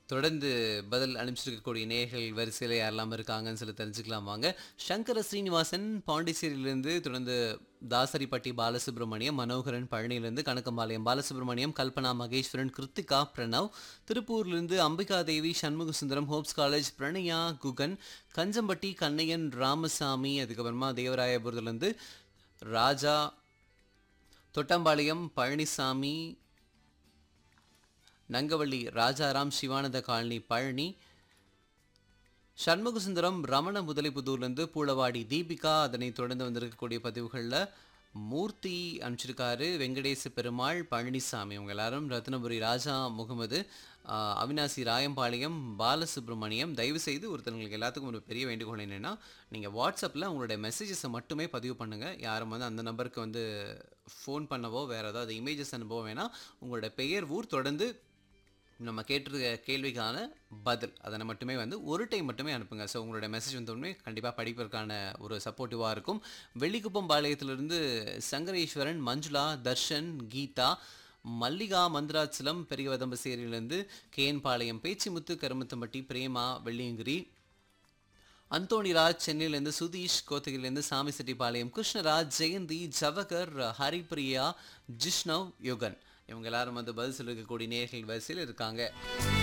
தொடர்ந்து பதில் அனுப்பிச்சிருக்கக்கூடிய நேயர்கள் வரிசையில் யாரெல்லாம் இருக்காங்கன்னு சொல்லி தெரிஞ்சுக்கலாம் வாங்க சங்கர ஸ்ரீனிவாசன் பாண்டிச்சேரியிலேருந்து தொடர்ந்து தாசரிப்பட்டி பாலசுப்ரமணியம் மனோகரன் பழனியிலேருந்து கணக்கம்பாளையம் பாலசுப்ரமணியம் கல்பனா மகேஸ்வரன் கிருத்திகா பிரணவ் திருப்பூர்லேருந்து அம்பிகா தேவி சண்முக சுந்தரம் ஹோப்ஸ் காலேஜ் பிரணயா குகன் கஞ்சம்பட்டி கண்ணையன் ராமசாமி அதுக்கப்புறமா தேவராயபுரத்துலேருந்து ராஜா தொட்டம்பாளையம் பழனிசாமி நங்கவள்ளி ராஜாராம் சிவானந்த காலனி பழனி சண்முகசுந்தரம் ரமண முதலிப்புதூர்லேருந்து பூளவாடி தீபிகா அதனை தொடர்ந்து வந்திருக்கக்கூடிய பதிவுகளில் மூர்த்தி அனுப்பிச்சிருக்காரு வெங்கடேச பெருமாள் பழனிசாமி இவங்க எல்லாரும் ரத்னபுரி ராஜா முகமது ஆஹ், அவினாசி ராயம்பாளையம் பாலசுப்ரமணியம் தயவு செய்து ஒருத்தவங்களுக்கு எல்லாத்துக்கும் ஒரு பெரிய வேண்டுகோள் என்னென்னா நீங்கள் வாட்ஸ்அப்பில் உங்களுடைய மெசேஜஸை மட்டுமே பதிவு பண்ணுங்கள் யாரும் வந்து அந்த நம்பருக்கு வந்து ஃபோன் பண்ணவோ வேறு ஏதாவது இமேஜஸ் அனுப்பவோ வேணாம் உங்களோட பெயர் ஊர் தொடர்ந்து நம்ம கேட்டிருக்க கேள்விக்கான பதில் அதனை மட்டுமே வந்து ஒரு டைம் மட்டுமே அனுப்புங்க ஸோ உங்களுடைய மெசேஜ் வந்தோடனே கண்டிப்பாக படிப்பதற்கான ஒரு சப்போர்ட்டிவாக இருக்கும் வெள்ளிக்குப்பம் பாளையத்திலிருந்து சங்கரேஸ்வரன் மஞ்சுளா தர்ஷன் கீதா மல்லிகா மந்திராச்சலம் பெரியவதம்பசேரியிலேருந்து கேஎன் பாளையம் பேச்சிமுத்து கருமத்தம்பட்டி பிரேமா வெள்ளியங்கிரி அந்தோணிராஜ் சென்னையிலேருந்து சுதீஷ் கோத்தகிரிலேருந்து சாமி செட்டிப்பாளையம் கிருஷ்ணராஜ் ஜெயந்தி ஜவகர் ஹரிப்ரியா ஜிஷ்ணவ் யுகன் இவங்க எல்லாரும் வந்து பதில் சொல்லிருக்கக்கூடிய நேர்கள் வரிசையில் இருக்காங்க